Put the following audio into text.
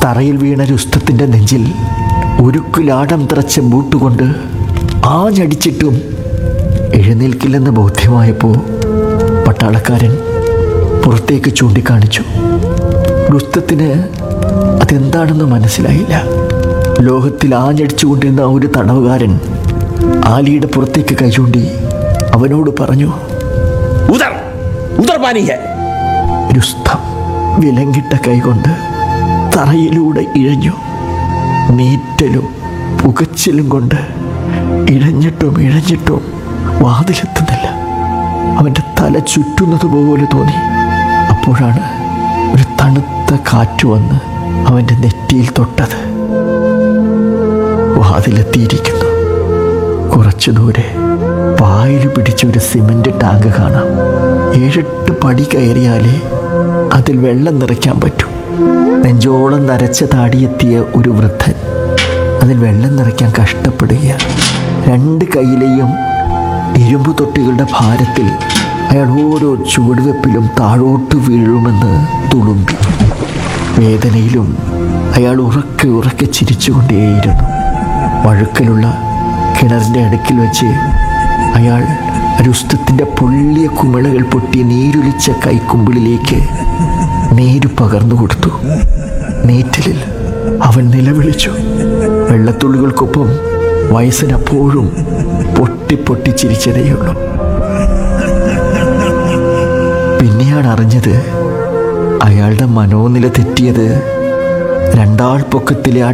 തറയിൽ വീണ രുസ്തത്തിൻ്റെ നെഞ്ചിൽ ഉരുക്കുലാടം തിറച്ച ബൂട്ടുകൊണ്ട് ആഞ്ഞടിച്ചിട്ടും എഴുന്നേൽക്കില്ലെന്ന് ബോധ്യമായപ്പോൾ പട്ടാളക്കാരൻ പുറത്തേക്ക് ചൂണ്ടിക്കാണിച്ചു രുസ്തത്തിന് അതെന്താണെന്ന് മനസ്സിലായില്ല ലോകത്തിൽ ആഞ്ഞടിച്ചുകൊണ്ടിരുന്ന ഒരു തടവുകാരൻ ആലിയുടെ പുറത്തേക്ക് കൈ ചൂണ്ടി അവനോട് പറഞ്ഞു उधर उधर पानी है രുസ്തം വിലങ്ങിട്ട കൈകൊണ്ട് തറയിലൂടെ ഇഴഞ്ഞു നീറ്റലും പുകച്ചിലും കൊണ്ട് ഇഴഞ്ഞിട്ടും ഇഴഞ്ഞിട്ടും വാതിലെത്തുന്നില്ല അവൻ്റെ തല ചുറ്റുന്നത് പോലെ തോന്നി അപ്പോഴാണ് ഒരു തണുത്ത കാറ്റ് വന്ന് അവൻ്റെ നെറ്റിയിൽ തൊട്ടത് വാതിലെത്തിയിരിക്കുന്നു കുറച്ചു ദൂരെ പായൽ പിടിച്ച ഒരു സിമന്റ് ടാങ്ക് കാണാം ഏഴെട്ട് പടി കയറിയാലേ അതിൽ വെള്ളം നിറയ്ക്കാൻ പറ്റൂ നെഞ്ചോളം നരച്ച താടിയെത്തിയ ഒരു വൃദ്ധൻ അതിൽ വെള്ളം നിറയ്ക്കാൻ കഷ്ടപ്പെടുകയാണ് രണ്ട് കൈയിലെയും ഇരുമ്പ് തൊട്ടികളുടെ ഭാരത്തിൽ അയാൾ ഓരോ ചുവടുവെപ്പിലും താഴോട്ട് വീഴുമെന്ന് തുളുമ്പി വേദനയിലും അയാൾ ഉറക്കെ ഉറക്കെ ചിരിച്ചുകൊണ്ടേയിരുന്നു വഴുക്കലുള്ള കിണറിൻ്റെ അടുക്കിൽ വെച്ച് അയാൾ രുസ്തത്തിൻ്റെ പൊള്ളിയ കുമിളകൾ പൊട്ടി നീരൊലിച്ച കൈക്കുമ്പിളിലേക്ക് നീര് പകർന്നു കൊടുത്തു നീറ്റലിൽ അവൻ നിലവിളിച്ചു വെള്ളത്തുള്ളികൾക്കൊപ്പം വയസ്സിനപ്പോഴും പൊട്ടി പൊട്ടി ചിരിച്ചതേയുള്ളൂ പിന്നെയാണ് അറിഞ്ഞത് അയാളുടെ മനോനില തെറ്റിയത് രണ്ടാൾ പൊക്കത്തിലെ ആ